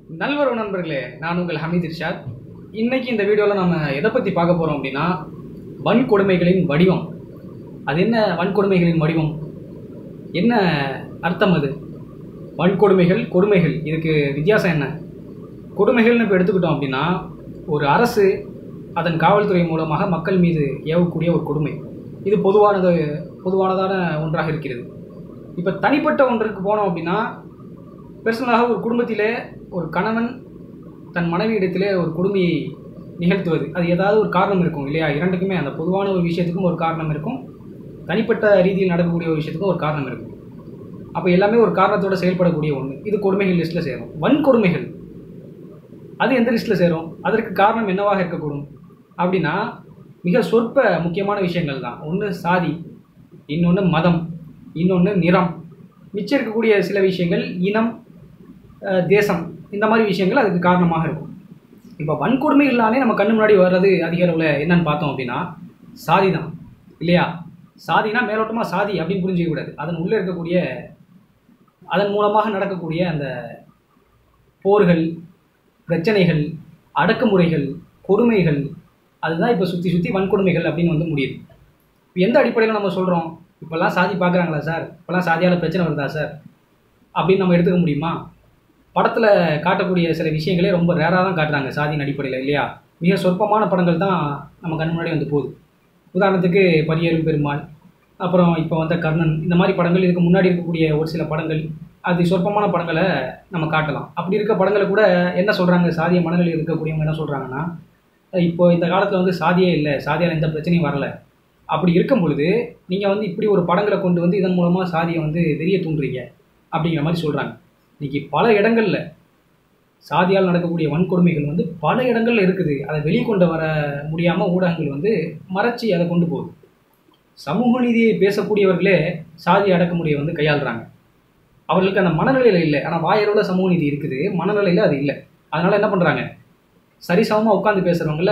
நல்வரவு நண்பர்களே நான் உங்கள் ஹமீத் இர்ஷாத் இன்னைக்கு இந்த வீடியோவில் நம்ம எதை பற்றி பார்க்க போகிறோம் அப்படின்னா வன்கொடுமைகளின் வடிவம் அது என்ன வன்கொடுமைகளின் வடிவம் என்ன அர்த்தம் அது வன்கொடுமைகள் கொடுமைகள் இதுக்கு வித்தியாசம் என்ன கொடுமைகள்னு இப்போ எடுத்துக்கிட்டோம் அப்படின்னா ஒரு அரசு அதன் காவல்துறை மூலமாக மக்கள் மீது ஏவக்கூடிய ஒரு கொடுமை இது பொதுவானது பொதுவானதான ஒன்றாக இருக்கிறது இப்போ தனிப்பட்ட ஒன்றுக்கு போனோம் அப்படின்னா பெர்சனலாக ஒரு குடும்பத்திலே ஒரு கணவன் தன் மனைவியிடத்திலே ஒரு கொடுமையை நிகழ்த்துவது அது ஏதாவது ஒரு காரணம் இருக்கும் இல்லையா இரண்டுக்குமே அந்த பொதுவான ஒரு விஷயத்துக்கும் ஒரு காரணம் இருக்கும் தனிப்பட்ட ரீதியில் நடக்கக்கூடிய ஒரு விஷயத்துக்கும் ஒரு காரணம் இருக்கும் அப்போ எல்லாமே ஒரு காரணத்தோட செயல்படக்கூடிய ஒன்று இது கொடுமைகள் லிஸ்ட்டில் சேரும் வன்கொடுமைகள் அது எந்த லிஸ்ட்டில் சேரும் அதற்கு காரணம் என்னவாக இருக்கக்கூடும் அப்படின்னா மிக சொற்ப முக்கியமான விஷயங்கள் தான் ஒன்று சாதி இன்னொன்று மதம் இன்னொன்று நிறம் மிச்சம் இருக்கக்கூடிய சில விஷயங்கள் இனம் அஹ், தேசம் இந்த மாதிரி விஷயங்கள் அதுக்கு காரணமாக இருக்கும் இப்போ வன்கொடுமைகள்னாலே நம்ம கண்ணு முன்னாடி வர்றது அதிக அளவில் என்னன்னு பார்த்தோம் அப்படின்னா சாதி தான் இல்லையா சாதினா மேலோட்டமாக சாதி அப்படின்னு புரிஞ்சிக்க கூடாது அதன் உள்ளே இருக்கக்கூடிய அதன் மூலமாக நடக்கக்கூடிய அந்த போர்கள் பிரச்சனைகள் அடக்குமுறைகள் கொடுமைகள் அதுதான் இப்போ சுற்றி சுற்றி வன்கொடுமைகள் அப்படின்னு வந்து முடியுது இப்போ எந்த அடிப்படையில் நம்ம சொல்கிறோம் இப்போல்லாம் சாதி பார்க்குறாங்களா சார் இப்போல்லாம் சாதியால் பிரச்சனை வருதா சார் அப்படின்னு நம்ம எடுத்துக்க முடியுமா படத்தில் காட்டக்கூடிய சில விஷயங்களே ரொம்ப ரேராக தான் காட்டுறாங்க சாதியின் அடிப்படையில் இல்லையா மிக சொற்பமான படங்கள் தான் நம்ம கண் முன்னாடி வந்து போகுது உதாரணத்துக்கு பரியேறும் பெருமாள் அப்புறம் இப்போ வந்த கர்ணன் இந்த மாதிரி படங்கள் இதுக்கு முன்னாடி இருக்கக்கூடிய ஒரு சில படங்கள் அது சொற்பமான படங்களை நம்ம காட்டலாம் அப்படி இருக்க படங்களை கூட என்ன சொல்கிறாங்க சாதிய மனநிலையில் இருக்கக்கூடியவங்க என்ன சொல்கிறாங்கன்னா இப்போ இந்த காலத்தில் வந்து சாதியே இல்லை சாதியால் எந்த பிரச்சனையும் வரல அப்படி இருக்கும் பொழுது நீங்கள் வந்து இப்படி ஒரு படங்களை கொண்டு வந்து இதன் மூலமாக சாதியை வந்து வெளியே தூண்டுறீங்க அப்படிங்கிற மாதிரி சொல்கிறாங்க இன்னைக்கு பல இடங்களில் சாதியால் நடக்கக்கூடிய வன்கொடுமைகள் வந்து பல இடங்கள்ல இருக்குது அதை வெளியே கொண்டு வர முடியாமல் ஊடகங்கள் வந்து மறைச்சி அதை கொண்டு போகுது சமூக நீதியை பேசக்கூடியவர்களே சாதி அடக்குமுறையை வந்து கையாளுறாங்க அவர்களுக்கு அந்த மனநிலையில் இல்லை ஆனால் வாயளவில் சமூக நீதி இருக்குது மனநிலையில் அது இல்லை அதனால் என்ன பண்ணுறாங்க சரிசமமாக உட்காந்து பேசுகிறவங்கள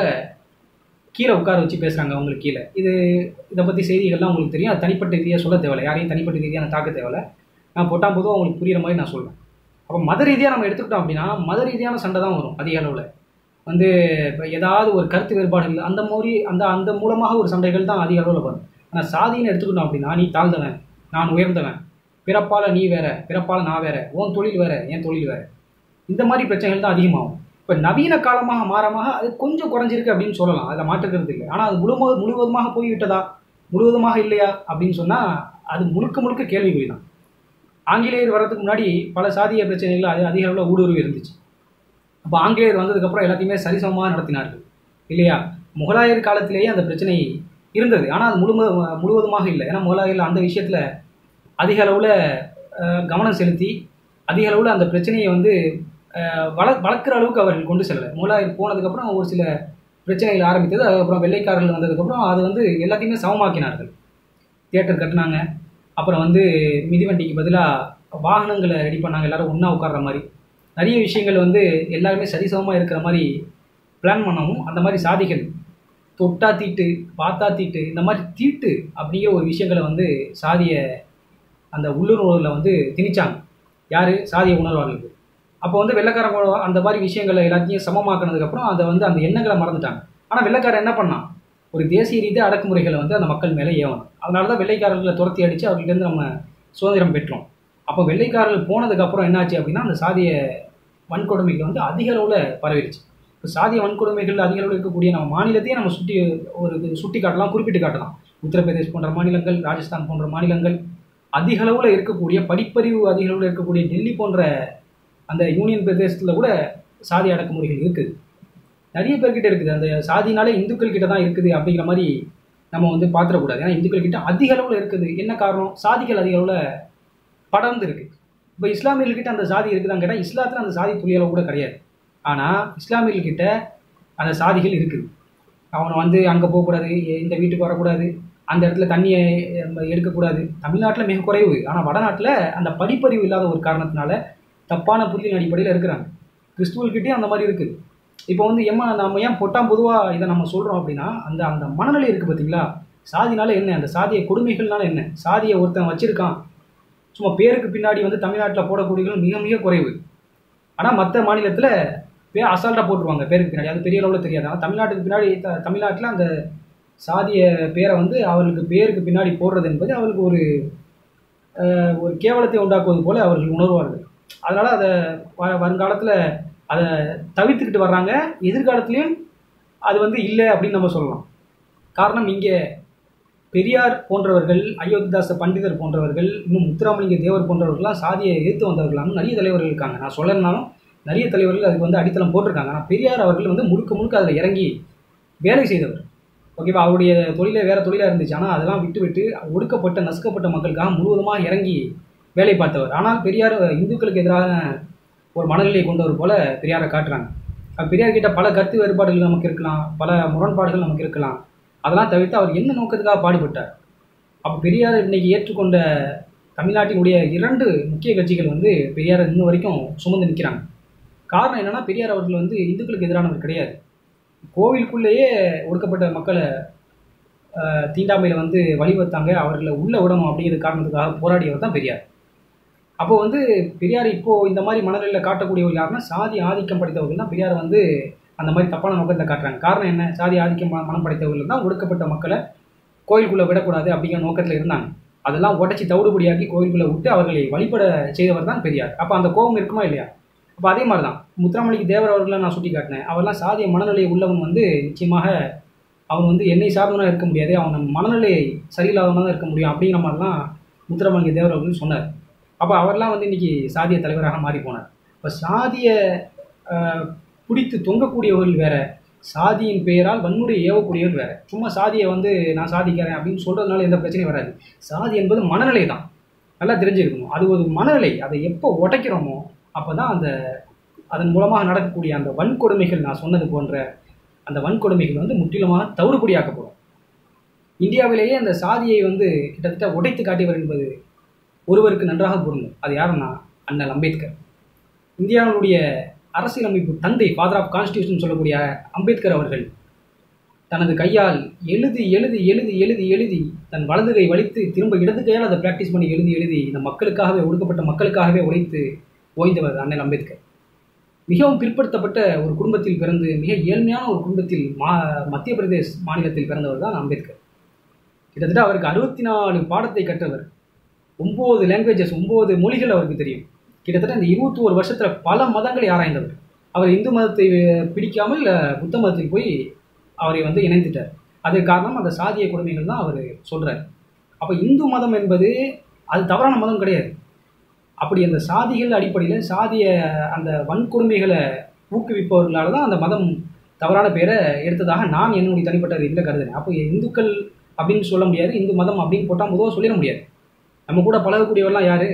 கீழே உட்கார வச்சு பேசுகிறாங்க அவங்களுக்கு கீழே இது இதை பற்றி செய்திகள்லாம் உங்களுக்கு தெரியும் அது தனிப்பட்ட ரீதியாக சொல்ல தேவையில்லை யாரையும் தனிப்பட்ட ரீதியாக நான் தாக்க தேவையில்லை நான் போட்டால் போதும் அவங்களுக்கு புரியுற மாதிரி நான் சொல்லுவேன் அப்போ மத ரீதியாக நம்ம எடுத்துக்கிட்டோம் அப்படின்னா மத ரீதியான சண்டை தான் வரும் அதிக அளவில் வந்து இப்போ ஏதாவது ஒரு கருத்து வேறுபாடுகள் அந்த மாதிரி அந்த அந்த மூலமாக ஒரு சண்டைகள் தான் அதிக அளவில் வரும் ஆனால் சாதின்னு எடுத்துக்கிட்டோம் அப்படின்னா நீ தாழ்ந்தவன் நான் உயர்ந்தவன் பிறப்பால் நீ வேற பிறப்பால் நான் வேற உன் தொழில் வேற என் தொழில் வேற இந்த மாதிரி பிரச்சனைகள் தான் அதிகமாகும் இப்போ நவீன காலமாக மாறமாக அது கொஞ்சம் குறைஞ்சிருக்கு அப்படின்னு சொல்லலாம் அதில் மாற்றுக்கிறது இல்லை ஆனால் அது முழுவ முழுவதுமாக போய்விட்டதா முழுவதுமாக இல்லையா அப்படின்னு சொன்னால் அது முழுக்க முழுக்க கேள்விக்குறி தான் ஆங்கிலேயர் வர்றதுக்கு முன்னாடி பல சாதிய பிரச்சனைகள் அது அதிக அளவில் ஊடுருவி இருந்துச்சு அப்போ ஆங்கிலேயர் வந்ததுக்கப்புறம் எல்லாத்தையுமே சரிசமமாக நடத்தினார்கள் இல்லையா முகலாயர் காலத்திலேயே அந்த பிரச்சனை இருந்தது ஆனால் அது முழு முழுவதுமாக இல்லை ஏன்னா முகலாயர்கள் அந்த விஷயத்தில் அதிக அளவில் கவனம் செலுத்தி அதிக அளவில் அந்த பிரச்சனையை வந்து அஹ், வள வளர்க்குற அளவுக்கு அவர்கள் கொண்டு செல்லலை முகலாயர் போனதுக்கப்புறம் ஒரு சில பிரச்சனைகள் ஆரம்பித்தது அதுக்கப்புறம் வெள்ளைக்காரர்கள் வந்ததுக்கப்புறம் அது வந்து எல்லாத்தையுமே சமமாக்கினார்கள் தியேட்டர் கட்டினாங்க அப்புறம் வந்து மிதிவண்டிக்கு பதிலாக வாகனங்களை ரெடி பண்ணாங்க எல்லாரும் ஒன்றா உட்கார்ற மாதிரி நிறைய விஷயங்கள் வந்து எல்லாருமே சரிசமமாக இருக்கிற மாதிரி பிளான் பண்ணவும் அந்த மாதிரி சாதிகள் தொட்டா தீட்டு பார்த்தா தீட்டு இந்த மாதிரி தீட்டு அப்படிங்கிற ஒரு விஷயங்களை வந்து சாதிய அந்த உள்ளுணர்வில் வந்து திணிச்சாங்க யார் சாதிய உணர்வாளர்களுக்கு அப்போ வந்து வெள்ளைக்காரங்க அந்த மாதிரி விஷயங்களை எல்லாத்தையும் சமமாக்கினதுக்கப்புறம் அதை வந்து அந்த எண்ணங்களை மறந்துட்டாங்க ஆனால் வெள்ளைக்காரன் என்ன பண்ணான் ஒரு தேசிய ரீதியாக அடக்குமுறைகளை வந்து அந்த மக்கள் மேலே ஏவணும் அதனால தான் வெள்ளைக்காரர்களை துரத்தி அடித்து அவர்கிட்டருந்து நம்ம சுதந்திரம் பெற்றோம் அப்போ வெள்ளைக்காரர்கள் போனதுக்கப்புறம் என்னாச்சு அப்படின்னா அந்த சாதிய வன்கொடுமைகள் வந்து அதிக அளவில் பரவிடுச்சு இப்போ சாதிய வன்கொடுமைகள் அதிக அளவில் இருக்கக்கூடிய நம்ம மாநிலத்தையே நம்ம சுட்டி ஒரு இது சுட்டி காட்டலாம் குறிப்பிட்டு காட்டலாம் உத்தரப்பிரதேஷ் போன்ற மாநிலங்கள் ராஜஸ்தான் போன்ற மாநிலங்கள் அதிக அளவில் இருக்கக்கூடிய படிப்பறிவு அதிக அளவில் இருக்கக்கூடிய டெல்லி போன்ற அந்த யூனியன் பிரதேசத்தில் கூட சாதி அடக்குமுறைகள் இருக்குது நிறைய பேர்கிட்ட இருக்குது அந்த சாதினாலே இந்துக்கள் கிட்ட தான் இருக்குது அப்படிங்கிற மாதிரி நம்ம வந்து பார்த்துடக்கூடாது ஏன்னா இந்துக்கள் கிட்ட அதிக அளவில் இருக்குது என்ன காரணம் சாதிகள் அதிக அளவில் படர்ந்து இருக்கு இப்போ இஸ்லாமியர்கள்கிட்ட அந்த சாதி இருக்குதான்னு கேட்டால் இஸ்லாத்தில் அந்த சாதி துளி அளவு கூட கிடையாது ஆனால் இஸ்லாமியர்கள்கிட்ட அந்த சாதிகள் இருக்குது அவனை வந்து அங்கே போகக்கூடாது இந்த வீட்டுக்கு வரக்கூடாது அந்த இடத்துல தண்ணியை நம்ம எடுக்கக்கூடாது தமிழ்நாட்டில் மிக குறைவு ஆனால் வடநாட்டில் அந்த படிப்பறிவு இல்லாத ஒரு காரணத்தினால தப்பான புரிதலின் அடிப்படையில் இருக்கிறாங்க கிறிஸ்துவல்கிட்டயும் அந்த மாதிரி இருக்குது இப்போ வந்து எம்மா நம்ம ஏன் பொட்டாம் பொதுவாக இதை நம்ம சொல்கிறோம் அப்படின்னா அந்த அந்த மனநிலை இருக்குது பார்த்தீங்களா சாதினால என்ன அந்த சாதிய கொடுமைகள்னால என்ன சாதியை ஒருத்தன் வச்சிருக்கான் சும்மா பேருக்கு பின்னாடி வந்து தமிழ்நாட்டில் போடக்கூடியவர்கள் மிக மிக குறைவு ஆனால் மற்ற மாநிலத்தில் பேர் அசால்ட்டாக போட்டுருவாங்க பேருக்கு பின்னாடி அது பெரிய அளவில் தெரியாது ஆனால் தமிழ்நாட்டுக்கு பின்னாடி த தமிழ்நாட்டில் அந்த சாதிய பேரை வந்து அவர்களுக்கு பேருக்கு பின்னாடி போடுறது என்பது அவர்களுக்கு ஒரு அஹ், ஒரு கேவலத்தை உண்டாக்குவது போல அவர்கள் உணர்வார்கள் அதனால் அதை வ வருங்காலத்தில் அதை தவிர்த்துக்கிட்டு வர்றாங்க எதிர்காலத்துலேயும் அது வந்து இல்லை அப்படின்னு நம்ம சொல்லலாம் காரணம் இங்கே பெரியார் போன்றவர்கள் அயோத்திதாச பண்டிதர் போன்றவர்கள் இன்னும் முத்துராமலிங்க தேவர் போன்றவர்கள்லாம் சாதியை எதிர்த்து வந்தவர்களான நிறைய தலைவர்கள் இருக்காங்க நான் சொல்லணும்னாலும் நிறைய தலைவர்கள் அதுக்கு வந்து அடித்தளம் போட்டிருக்காங்க ஆனால் பெரியார் அவர்கள் வந்து முழுக்க முழுக்க அதில் இறங்கி வேலை செய்தவர் ஓகேவா அவருடைய தொழிலே வேறு தொழிலாக இருந்துச்சு ஆனால் அதெல்லாம் விட்டு விட்டு ஒடுக்கப்பட்ட நசுக்கப்பட்ட மக்களுக்காக முழுவதுமாக இறங்கி வேலை பார்த்தவர் ஆனால் பெரியார் இந்துக்களுக்கு எதிரான ஒரு மனநிலையை கொண்டவர் போல பெரியாரை காட்டுறாங்க அப்ப பெரியார் கிட்ட பல கருத்து வேறுபாடுகள் நமக்கு இருக்கலாம் பல முரண்பாடுகள் நமக்கு இருக்கலாம் அதெல்லாம் தவிர்த்து அவர் என்ன நோக்கத்துக்காக பாடுபட்டார் அப்போ பெரியார் இன்னைக்கு ஏற்றுக்கொண்ட தமிழ்நாட்டினுடைய இரண்டு முக்கிய கட்சிகள் வந்து பெரியாரை இன்ன வரைக்கும் சுமந்து நிற்கிறாங்க காரணம் என்னன்னா பெரியார் அவர்கள் வந்து இந்துக்களுக்கு எதிரானவர் கிடையாது கோவிலுக்குள்ளேயே ஒடுக்கப்பட்ட மக்களை ஆஹ், தீண்டாமையில வந்து வழிவத்தாங்க அவர்களை உள்ள விடணும் அப்படிங்கிற காரணத்துக்காக போராடியவர் தான் பெரியார் அப்போ வந்து பெரியார் இப்போ இந்த மாதிரி மனநிலையில் காட்டக்கூடியவர் யாருன்னா சாதி ஆதிக்கம் படைத்தவர்கள் தான் பெரியார் வந்து அந்த மாதிரி தப்பான நோக்கத்தை காட்டுறாங்க காரணம் என்ன சாதி ஆதிக்கம் ம- மனம் படைத்தவர்கள் தான் ஒடுக்கப்பட்ட மக்களை கோயிலுக்குள்ளே விடக்கூடாது அப்படிங்கிற நோக்கத்தில் இருந்தாங்க அதெல்லாம் உடச்சி தவிடுபடியாக்கி கோயிலுக்குள்ளே விட்டு அவர்களை வழிபட செய்தவர் தான் பெரியார் அப்போ அந்த கோபம் இருக்குமா இல்லையா அப்போ அதே மாதிரி தான் முத்துராமலிங்க தேவர் அவர்களை நான் சுட்டி காட்டினேன் அவர்லாம் சாதிய மனநிலை உள்ளவன் வந்து நிச்சயமாக அவன் வந்து என்னை சார்ந்தவனாக இருக்க முடியாது அவன் மனநிலை சரியில்லாதவனாக தான் இருக்க முடியும் அப்படிங்கிற மாதிரிலாம் முத்துராமலிங்க தேவர் அவர்கள் சொன்னார் அப்போ அவர்லாம் வந்து இன்னைக்கு சாதிய தலைவராக மாறி போனார் இப்போ சாதிய ஆஹ், பிடித்து தொங்கக்கூடியவர்கள் வேற சாதியின் பெயரால் வன்முறை ஏவக்கூடியவர்கள் வேற சும்மா சாதியை வந்து நான் சாதிக்கிறேன் அப்படின்னு சொல்றதுனால எந்த பிரச்சனையும் வராது சாதி என்பது மனநிலை தான் நல்லா தெரிஞ்சிருக்கணும் அது ஒரு மனநிலை அதை எப்போ உடைக்கிறோமோ அப்போ தான் அந்த அதன் மூலமாக நடக்கக்கூடிய அந்த வன்கொடுமைகள் நான் சொன்னது போன்ற அந்த வன்கொடுமைகள் வந்து முற்றிலுமாக தவிடுபடியாக்கப்படும் இந்தியாவிலேயே அந்த சாதியை வந்து கிட்டத்தட்ட உடைத்து காட்டியவர் என்பது ஒருவருக்கு நன்றாக பொருந்தும் அது யாருன்னா அண்ணல் அம்பேத்கர் இந்தியாவுடைய அரசியலமைப்பு தந்தை ஃபாதர் ஆஃப் கான்ஸ்டியூஷன் சொல்லக்கூடிய அம்பேத்கர் அவர்கள் தனது கையால் எழுதி எழுதி எழுதி எழுதி எழுதி தன் வலது கை வலித்து திரும்ப இடது கையால் அதை பிராக்டிஸ் பண்ணி எழுதி எழுதி இந்த மக்களுக்காகவே ஒடுக்கப்பட்ட மக்களுக்காகவே உழைத்து ஓய்ந்தவர் அண்ணல் அம்பேத்கர் மிகவும் பிற்படுத்தப்பட்ட ஒரு குடும்பத்தில் பிறந்து மிக ஏழ்மையான ஒரு குடும்பத்தில் மா மத்திய பிரதேஷ் மாநிலத்தில் பிறந்தவர் தான் அம்பேத்கர் கிட்டத்தட்ட அவருக்கு அறுபத்தி நாலு பாடத்தை கற்றவர் ஒம்பது லாங்குவேஜஸ் ஒம்பது மொழிகள் அவருக்கு தெரியும் கிட்டத்தட்ட இந்த இருபத்தி ஒரு வருஷத்தில் பல மதங்களை ஆராய்ந்தவர் அவர் இந்து மதத்தை பிடிக்காமல் அஹ், புத்த மதத்தில் போய் அவரை வந்து இணைந்துட்டார் அதுக்கு காரணம் அந்த சாதிய கொடுமைகள் தான் அவர் சொல்கிறார் அப்போ இந்து மதம் என்பது அது தவறான மதம் கிடையாது அப்படி அந்த சாதிகள் அடிப்படையில் சாதிய அந்த வன்கொடுமைகளை ஊக்குவிப்பவர்களால் தான் அந்த மதம் தவறான பேரை எடுத்ததாக நான் என்னுடைய தனிப்பட்ட இதில் கருதுறேன் அப்போ இந்துக்கள் அப்படின்னு சொல்ல முடியாது இந்து மதம் அப்படின்னு போட்டால் முதல்ல சொல்லிட முடியாது நம்ம கூட பழகக்கூடியவர்லாம் யாரு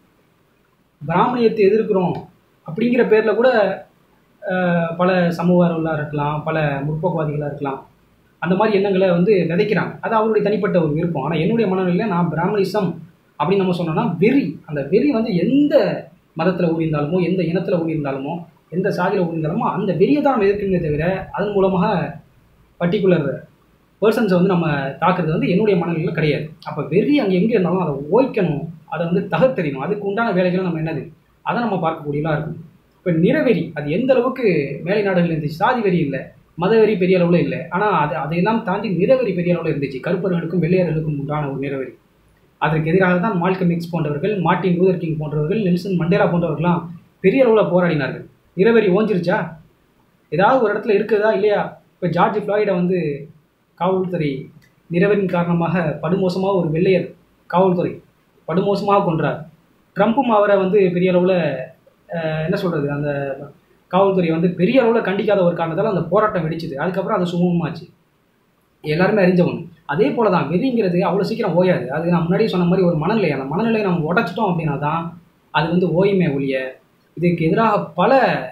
பிராமணியத்தை எதிர்க்கிறோம் அப்படிங்கிற பேரில் கூட அஹ், பல சமூகர்களாக இருக்கலாம் பல முற்போக்குவாதிகளாக இருக்கலாம் அந்த மாதிரி எண்ணங்களை வந்து விதைக்கிறாங்க அது அவருடைய தனிப்பட்ட ஒரு விருப்பம் ஆனால் என்னுடைய மனநிலையில் நான் பிராமணிசம் அப்படின்னு நம்ம சொன்னோம்னா வெறி அந்த வெறி வந்து எந்த மதத்தில் ஊறியிருந்தாலுமோ எந்த இனத்தில் ஊறியிருந்தாலுமோ எந்த சாதியில் ஊறியிருந்தாலுமோ அந்த வெறியை தான் நம்ம எதிர்க்கணுமே தவிர அதன் மூலமாக பர்டிகுலர் பர்சன்ஸை வந்து நம்ம தாக்குறது வந்து என்னுடைய மனநிலையில் கிடையாது அப்போ வெறி அங்கே எங்கே இருந்தாலும் அதை ஓய்க்கணும் அதை வந்து தகர்த்தெறியணும் அதுக்கு உண்டான வேலைகளை நம்ம என்னது அதை நம்ம பார்க்கக்கூடியதாக இருக்கும் இப்போ நிறவெறி அது எந்த அளவுக்கு மேலை நாடுகள் இருந்துச்சு சாதி வெறி இல்லை மதவெறி பெரிய அளவில் இல்லை ஆனால் அது அதையெல்லாம் தாண்டி நிறவெறி பெரிய அளவில் இருந்துச்சு கருப்பர்களுக்கும் வெள்ளையர்களுக்கும் உண்டான ஒரு நிறவெறி அதற்கு எதிராக தான் மால்கம் எக்ஸ் போன்றவர்கள் மார்ட்டின் லூதர் கிங் போன்றவர்கள் நெல்சன் மண்டேலா போன்றவர்கள்லாம் பெரிய அளவில் போராடினார்கள் நிறவெறி ஓஞ்சிருச்சா ஏதாவது ஒரு இடத்துல இருக்குதா இல்லையா இப்போ ஜார்ஜ் ஃப்ளாய்டை வந்து காவல்துறை நிறவரின் காரணமாக படுமோசமாக ஒரு வெள்ளையர் காவல்துறை படுமோசமாக கொன்றார் ட்ரம்ப்பும் அவரை வந்து பெரிய அளவில் என்ன சொல்கிறது அந்த காவல்துறை வந்து பெரிய அளவில் கண்டிக்காத ஒரு காரணத்தால் அந்த போராட்டம் வெடிச்சுது அதுக்கப்புறம் அது சுமூகமாச்சு எல்லாருமே அறிஞ்சவங்க அதே போல தான் வெறிங்கிறது அவ்வளோ சீக்கிரம் ஓயாது அது நான் முன்னாடியே சொன்ன மாதிரி ஒரு மனநிலை அந்த மனநிலையை நம்ம உடைச்சிட்டோம் அப்படின்னா தான் அது வந்து ஓயுமே ஒழிய இதுக்கு எதிராக பல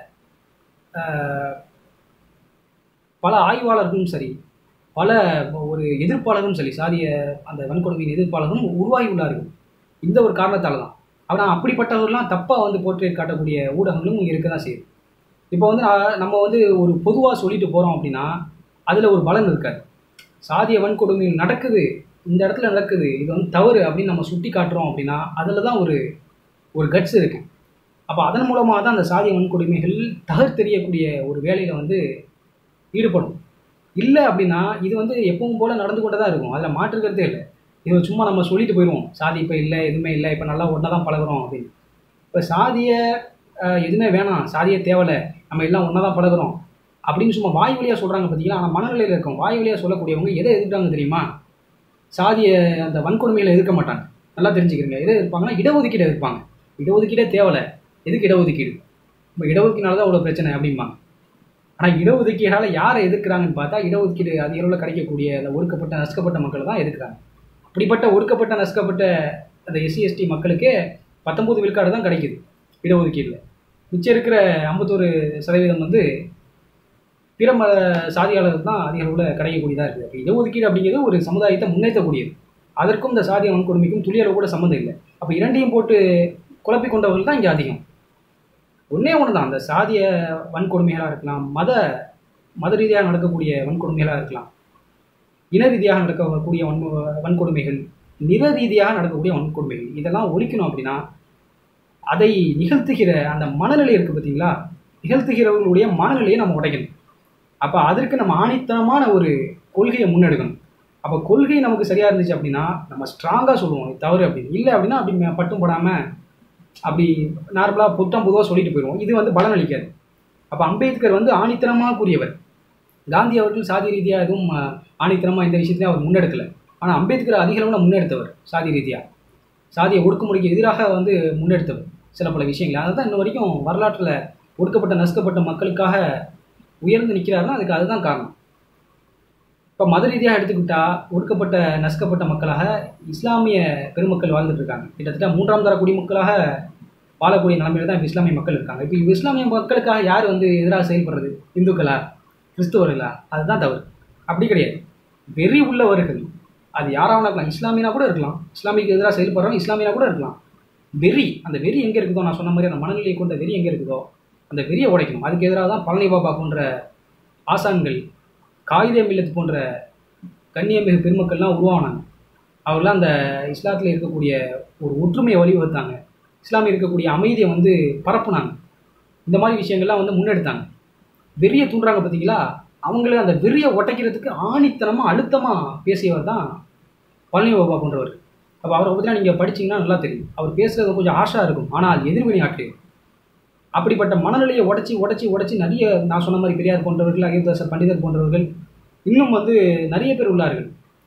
அஹ், பல ஆய்வாளர்களும் சரி பல ஒரு எதிர்ப்பாளரும் சரி சாதிய அந்த வன்கொடுமையின் எதிர்ப்பாளரும் உருவாகி உள்ளார்கள் இந்த ஒரு காரணத்தால் தான் ஆனால் அப்படிப்பட்டவர்கள்லாம் தப்பாக வந்து போற்றி காட்டக்கூடிய ஊடகங்களும் இருக்க தான் செய்யுது இப்போ வந்து நான் நம்ம வந்து ஒரு பொதுவாக சொல்லிட்டு போகிறோம் அப்படின்னா அதில் ஒரு பலன் இருக்காது சாதிய வன்கொடுமை நடக்குது இந்த இடத்துல நடக்குது இது வந்து தவறு அப்படின்னு நம்ம சுட்டி காட்டுறோம் அப்படின்னா அதில் தான் ஒரு ஒரு கட்ஸ் இருக்குது அப்போ அதன் மூலமாக தான் அந்த சாதிய வன்கொடுமைகள் தகர்த்தெறியக்கூடிய ஒரு வேலையில் வந்து ஈடுபடும் இல்லை அப்படின்னா இது வந்து எப்பவும் போல் நடந்து கொண்டு தான் இருக்கும் அதில் மாற்றுக்கிறதே இல்லை இது சும்மா நம்ம சொல்லிட்டு போயிடுவோம் சாதி இப்போ இல்லை எதுவுமே இல்லை இப்போ நல்லா ஒன்றா தான் பழகுறோம் அப்படின்னு இப்போ சாதிய அஹ், எதுவுமே வேணாம் சாதியே தேவையில்லை நம்ம எல்லாம் ஒன்றா தான் பழகுறோம் அப்படின்னு சும்மா வாய் வழியாக சொல்கிறாங்க பார்த்தீங்களா ஆனால் மனநிலையில் இருக்கும் வாய் வழியாக சொல்லக்கூடியவங்க எதை எதிர்க்கிறாங்க தெரியுமா சாதிய அந்த வன்கொடுமைகளை எதிர்க்க மாட்டாங்க நல்லா தெரிஞ்சுக்கிறீங்க எதை எதிர்ப்பாங்கன்னா இடஒதுக்கீடு எதிர்ப்பாங்க இடஒதுக்கீடே தேவையில்லை எதுக்கு இடஒதுக்கீடு இப்போ இடஒதுக்கீனால தான் அவ்வளோ பிரச்சனை அப்படிம்பாங்க ஆனால் இடஒதுக்கீடால் யாரை எதிர்க்கிறாங்கன்னு பார்த்தா இடஒதுக்கீடு அதிக அளவில் கிடைக்கக்கூடிய அந்த ஒடுக்கப்பட்ட நசுக்கப்பட்ட மக்களை தான் எதிர்க்கிறாங்க அப்படிப்பட்ட ஒடுக்கப்பட்ட நசுக்கப்பட்ட அந்த எஸ்சி எஸ்டி மக்களுக்கே பத்தொம்பது விழுக்காடு தான் கிடைக்குது இடஒதுக்கீடில் மிச்சம் இருக்கிற ஐம்பத்தோரு சதவீதம் வந்து பிற ம சாதியாளர்கள் தான் அதிக அளவில் கிடைக்கக்கூடியதாக இருக்குது அப்போ இடஒதுக்கீடு அப்படிங்கிறது ஒரு சமுதாயத்தை முன்னேற்றக்கூடியது அதற்கும் இந்த சாதிய வன்கொடுமைக்கும் துளியளவு கூட சம்மந்தம் இல்லை அப்போ இரண்டையும் போட்டு குழப்பிக் கொண்டவர்கள் தான் இங்கே அதிகம் ஒன்றே ஒன்று தான் அந்த சாதிய வன்கொடுமைகளாக இருக்கலாம் மத மத ரீதியாக நடக்கக்கூடிய வன்கொடுமைகளாக இருக்கலாம் இன ரீதியாக நடக்கக்கூடிய வன் வன்கொடுமைகள் நிற ரீதியாக நடக்கக்கூடிய வன்கொடுமைகள் இதெல்லாம் ஒழிக்கணும் அப்படின்னா அதை நிகழ்த்துகிற அந்த மனநிலை இருக்குது பார்த்தீங்களா நிகழ்த்துகிறவர்களுடைய மனநிலையை நம்ம உடைக்கணும் அப்போ அதற்கு நம்ம ஆணித்தனமான ஒரு கொள்கையை முன்னெடுக்கணும் அப்போ கொள்கை நமக்கு சரியாக இருந்துச்சு அப்படின்னா நம்ம ஸ்ட்ராங்காக சொல்லுவோம் இது தவறு அப்படின்னு இல்லை அப்படின்னா அப்படி மே- பட்டும் போடாமல் அப்படி நார்மலாக புத்தம் பொதுவாக சொல்லிட்டு போயிடுவோம் இது வந்து பலன் அளிக்காது அப்போ அம்பேத்கர் வந்து ஆணித்தனமாக கூறியவர் காந்தி அவர்கள் சாதி ரீதியாக எதுவும் அஹ், ஆணித்தனமாக இந்த விஷயத்தையும் அவர் முன்னெடுக்கல ஆனால் அம்பேத்கர் அதிக அளவில் முன்னெடுத்தவர் சாதி ரீதியாக சாதிய ஒடுக்குமுறைக்கு எதிராக வந்து முன்னெடுத்தவர் சில பல விஷயங்கள் அதை தான் இன்ன வரைக்கும் வரலாற்றில் ஒடுக்கப்பட்ட நசுக்கப்பட்ட மக்களுக்காக உயர்ந்து நிற்கிறாருன்னா அதுக்கு அதுதான் காரணம் இப்போ மத ரீதியாக எடுத்துக்கிட்டா ஒடுக்கப்பட்ட நசுக்கப்பட்ட மக்களாக இஸ்லாமிய பெருமக்கள் வாழ்ந்துட்டு இருக்காங்க கிட்டத்தட்ட மூன்றாம் தர குடிமக்களாக வாழக்கூடிய நிலைமையில தான் இப்ப இஸ்லாமிய மக்கள் இருக்காங்க இப்போ இஸ்லாமிய மக்களுக்காக யார் வந்து எதிராக செயல்படுறது இந்துக்களா கிறிஸ்துவர்களா அதுதான் தவறு அப்படி கிடையாது வெறி உள்ளவர்கள் அது யாராவது இருக்கலாம் இஸ்லாமியனா கூட இருக்கலாம் இஸ்லாமிக்கு எதிராக செயல்படுறவங்க இஸ்லாமியனா கூட இருக்கலாம் வெறி அந்த வெறி எங்கே இருக்குதோ நான் சொன்ன மாதிரி அந்த மனநிலையை கொண்ட வெறி எங்கே இருக்குதோ அந்த வெறியை உடைக்கணும் அதுக்கு எதிராக தான் பழனி பாபா போன்ற ஆசான்கள் காகிதம் இல்லத்து போன்ற கண்ணியமிகு பெருமக்கள்லாம் உருவானாங்க அவர்களாம் அந்த இஸ்லாத்தில் இருக்கக்கூடிய ஒரு ஒற்றுமையை வழிவகுத்தாங்க இஸ்லாமில் இருக்கக்கூடிய அமைதியை வந்து பரப்புனாங்க இந்த மாதிரி விஷயங்கள்லாம் வந்து முன்னெடுத்தாங்க வெறியை தூண்டுறாங்க பார்த்தீங்களா அவங்கள அந்த வெறியை உடைக்கிறதுக்கு ஆணித்தனமாக அழுத்தமாக பேசியவர் தான் பழனி பாபா போன்றவர் அப்போ அவரை பற்றினா நீங்கள் படிச்சீங்கன்னா நல்லா தெரியும் அவர் பேசுறது கொஞ்சம் ஆஷா இருக்கும் ஆனால் எதிர்வினை ஆற்று அப்படிப்பட்ட மனநிலையை உடைச்சி உடைச்சி உடைச்சி நிறைய நான் சொன்ன மாதிரி பெரியார் போன்றவர்கள் அகிர்தாசர் பண்டிதர் போன்றவர்கள் இன்னும் வந்து நிறைய பேர் உள்ளார்கள்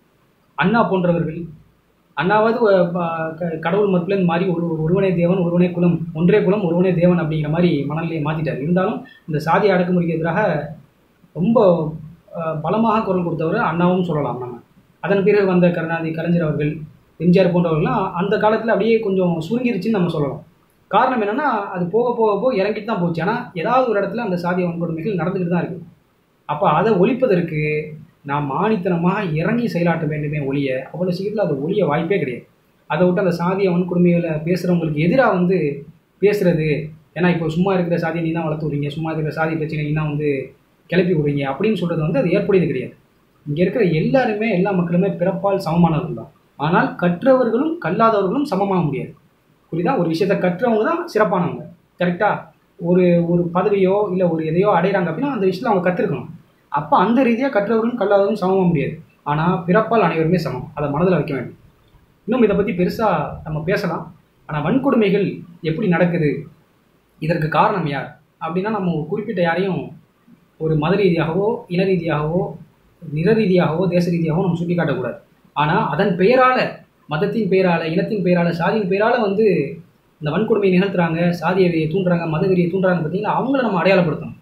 அண்ணா போன்றவர்கள் அண்ணாவது அஹ், ப- க- கடவுள் மறுப்பில் மாறி ஒரு ஒருவனே தேவன் ஒருவனே குலம் ஒன்றே குலம் ஒருவனே தேவன் அப்படிங்கிற மாதிரி மனநிலையை மாற்றிட்டார் இருந்தாலும் இந்த சாதி அடக்குமுறைக்கு எதிராக ரொம்ப அஹ், பலமாக குரல் கொடுத்தவர் அண்ணாவும் சொல்லலாம் நம்ம அதன் பிறகு வந்த கருணாநிதி கலைஞர் அவர்கள் எம்ஜிஆர் போன்றவர்கள்லாம் அந்த காலத்தில் அப்படியே கொஞ்சம் சுருங்கிருச்சுன்னு நம்ம சொல்லலாம் காரணம் என்னன்னா அது போக போக போக இறங்கிட்டு தான் போச்சு ஆனால் ஏதாவது ஒரு இடத்துல அந்த சாதிய வன்கொடுமைகள் நடந்துக்கிட்டு தான் இருக்குது அப்போ அதை ஒழிப்பதற்கு நாம் ஆணித்தனமாக இறங்கி செயலாற்ற வேண்டுமே ஒழிய அவ்வளோ சீக்கிரத்தில் அது ஒழிய வாய்ப்பே கிடையாது அதை விட்டு அந்த சாதிய வன்கொடுமைகளை பேசுகிறவங்களுக்கு எதிராக வந்து பேசுறது ஏன்னா இப்போ சும்மா இருக்கிற சாதியை நீ தான் வளர்த்து விடுறீங்க சும்மா இருக்கிற சாதி பிரச்சனை நீ தான் வந்து கிளப்பி விடுறீங்க அப்படின்னு சொல்கிறது வந்து அது ஏற்புடையது கிடையாது இங்கே இருக்கிற எல்லாருமே எல்லா மக்களுமே பிறப்பால் சமமானவர்கள் தான் ஆனால் கற்றவர்களும் கல்லாதவர்களும் சமமாக முடியாது புரியுதா ஒரு விஷயத்தை கற்றவங்க தான் சிறப்பானவங்க கரெக்டாக ஒரு ஒரு பதவியோ இல்லை ஒரு எதையோ அடைகிறாங்க அப்படின்னா அந்த விஷயத்தில் அவங்க கற்றுருக்கணும் அப்போ அந்த ரீதியாக கற்றவர்களும் கல்லாதவர்களும் சமமாக முடியாது ஆனால் பிறப்பால் அனைவருமே சமம் அதை மனதில் வைக்க வேண்டும் இன்னும் இதை பற்றி பெருசாக நம்ம பேசலாம் ஆனால் வன்கொடுமைகள் எப்படி நடக்குது இதற்கு காரணம் யார் அப்படின்னா நம்ம ஒரு குறிப்பிட்ட யாரையும் ஒரு மத ரீதியாகவோ இன ரீதியாகவோ நிற ரீதியாகவோ தேச ரீதியாகவோ நம்ம சுட்டி காட்டக்கூடாது ஆனால் அதன் பெயரால் மதத்தின் பெயரால் இனத்தின் பெயரால் சாதியின் பெயரால் வந்து இந்த வன்கொடுமையை நிகழ்த்துறாங்க சாதிய வெறியை தூண்டுறாங்க மத வெறியை தூண்டுறாங்க பார்த்தீங்களா அவங்கள நம்ம அடையாளப்படுத்தணும்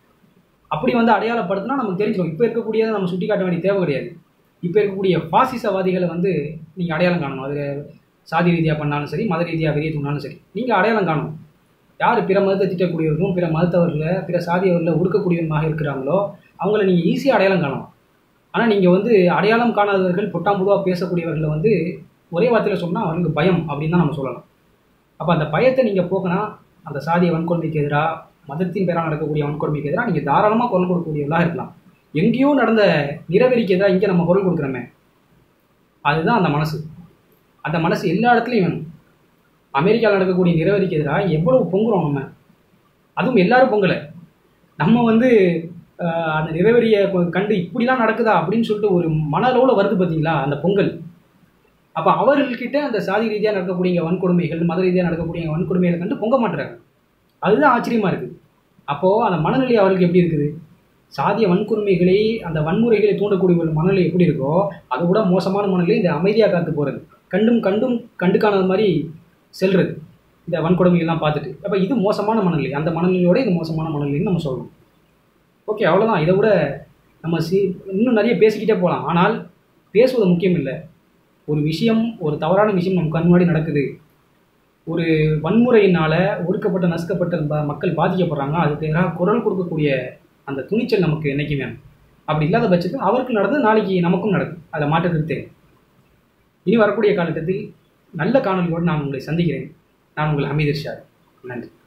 அப்படி வந்து அடையாளப்படுத்தினா நமக்கு தெரிஞ்சிடும் இப்போ இருக்கக்கூடியதை நம்ம சுட்டி காட்ட வேண்டிய தேவை கிடையாது இப்போ இருக்கக்கூடிய பாசிசவாதிகளை வந்து நீங்கள் அடையாளம் காணணும் அது சாதி ரீதியாக பண்ணாலும் சரி மத ரீதியாக வெறியை தூண்டினாலும் சரி நீங்கள் அடையாளம் காணணும் யார் பிற மதத்தை திட்டக்கூடியவர்களும் பிற மதத்தவர்களை பிற சாதியவர்களை ஒடுக்கக்கூடியவர்களாக இருக்கிறாங்களோ அவங்கள நீங்கள் ஈஸியாக அடையாளம் காணலாம் ஆனால் நீங்கள் வந்து அடையாளம் காணாதவர்கள் பொட்டாம்புதுவாக பேசக்கூடியவர்களை வந்து ஒரே வார்த்தையில் சொன்னால் அவங்களுக்கு பயம் அப்படின்னு தான் நம்ம சொல்லலாம் அப்போ அந்த பயத்தை நீங்கள் போக்கினா அந்த சாதிய வன்கொடுமைக்கு எதிராக மதத்தின் பேரால் நடக்கக்கூடிய வன்கொடுமைக்கு எதிராக நீங்கள் தாராளமாக குரல் கொடுக்கக்கூடியவர்களாக இருக்கலாம் எங்கேயோ நடந்த நிறவெறிக்கு எதிராக இங்கே நம்ம குரல் கொடுக்குறோமே அதுதான் அந்த மனசு அந்த மனசு எல்லா இடத்துலையும் வேணும் அமெரிக்காவில் நடக்கக்கூடிய நிரவதிக்கு எதிராக எவ்வளவு பொங்குறோம் நம்ம அதுவும் எல்லாரும் பொங்கலை நம்ம வந்து ஆஹ், அந்த நிறவெறியை கண்டு இப்படிலாம் நடக்குதா அப்படின்னு சொல்லிட்டு ஒரு மனளவில் வருது பார்த்தீங்களா அந்த பொங்கல் அப்போ அவர்கள்கிட்ட அந்த சாதி ரீதியாக நடக்கக்கூடிய வன்கொடுமைகள் மத ரீதியாக நடக்கக்கூடிய வன்கொடுமைகளை கண்டு பொங்க மாட்டுறாங்க அதுதான் ஆச்சரியமாக இருக்குது அப்போது அந்த மனநிலை அவர்களுக்கு எப்படி இருக்குது சாதிய வன்கொடுமைகளை அந்த வன்முறைகளை தூண்டக்கூடிய ஒரு மனநிலை எப்படி இருக்கோ அதை விட மோசமான மனநிலை இந்த அமைதியாக காத்து போகிறது கண்டும் கண்டும் கண்டு காணாத மாதிரி செல்றது இந்த வன்கொடுமைகள்லாம் பார்த்துட்டு அப்போ இது மோசமான மனநிலை அந்த மனநிலையோட இது மோசமான மனநிலைன்னு நம்ம சொல்லணும் ஓகே அவ்வளோதான் இதை விட நம்ம சி இன்னும் நிறைய பேசிக்கிட்டே போகலாம் ஆனால் பேசுவது முக்கியம் இல்லை ஒரு விஷயம் ஒரு தவறான விஷயம் நம்ம கண் முன்னாடி நடக்குது ஒரு வன்முறையினால் ஒடுக்கப்பட்ட நசுக்கப்பட்ட ப- மக்கள் பாதிக்கப்படுறாங்க அதுக்கு எதிராக குரல் கொடுக்கக்கூடிய அந்த துணிச்சல் நமக்கு என்னைக்கு வேணும் அப்படி இல்லாத பட்சத்தில் அவருக்கு நடந்து நாளைக்கு நமக்கும் நடக்கும் அதில் மாற்ற கருத்து இனி வரக்கூடிய காலகட்டத்தில் நல்ல காணொலியோடு நான் உங்களை சந்திக்கிறேன் நான் உங்கள் ஹமீத் இர்ஷாத் நன்றி